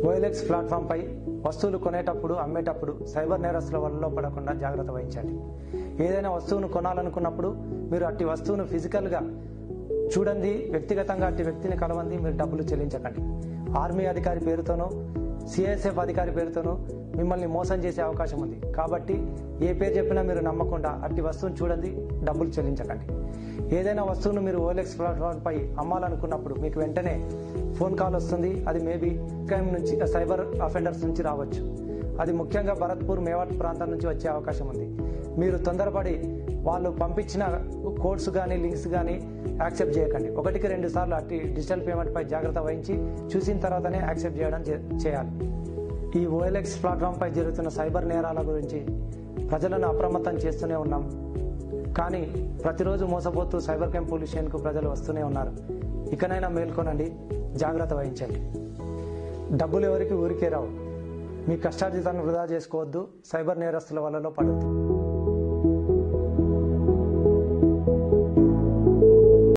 OLX platform పై వస్తువులు కొనేటప్పుడు అమ్మేటప్పుడు సైబర్ నేరస్తుల వలలో పడకుండా జాగ్రత్త వహించండి ఏదైనా వస్తువును కొనాలనుకున్నప్పుడు మీరు అట్టి వస్తువును ఫిజికల్ గా చూడండి వ్యక్తిగతంగా అట్టి వ్యక్తిని కలవంది మీరు డబ్బులు చెల్లించకండి ఆర్మీ అధికారి పేరుతోనో సిఎస్ఎఫ్ అధికారి పేరుతోనో మిమ్మల్ని మోసం చేసే అవకాశం ఉంది కాబట్టి ఏ పేరు చెప్పినా మీరు నమ్మకుండా అట్టి వస్తువును చూడండి డబ్బులు చెల్లించకండి ఏదైనా వస్తువును మీరు ఓఎల్ఎక్స్ ప్లాట్ఫామ్ పై అమ్మాలనుకున్నప్పుడు మీకు వెంటనే ఫోన్ కాల్ వస్తుంది అది మేబీ క్రైమ్ నుంచి సైబర్ అఫెండర్స్ నుంచి రావచ్చు అది ముఖ్యంగా భరత్పూర్ మేవాట్ ప్రాంతం నుంచి వచ్చే అవకాశం ఉంది మీరు తొందరపడి వాళ్ళు పంపించిన కోడ్స్ కానీ లింక్స్ కానీ యాక్సెప్ట్ చేయకండి ఒకటికి రెండు సార్లు అట్టి డిజిటల్ పేమెంట్ పై జాగ్రత్త వహించి చూసిన తర్వాతనే యాక్సెప్ట్ చేయడం చే- చేయాలి ఈ ఓఎల్ఎక్స్ ప్లాట్ఫామ్ పై జరుగుతున్న సైబర్ నేరాల గురించి ప్రజలను అప్రమత్తం చేస్తూనే ఉన్నాం కానీ ప్రతిరోజు మోసపోతూ సైబర్ క్రైమ్ పోలీస్ స్టేషన్కు ప్రజలు వస్తూనే ఉన్నారు ఇకనైనా మేల్కొనండి జాగ్రత్త వహించండి డబ్బులు ఎవరికి ఊరికే రావు మీ కష్టార్జితాన్ని వృధా చేసుకోవద్దు సైబర్ నేరస్తుల వలలో పడద్దు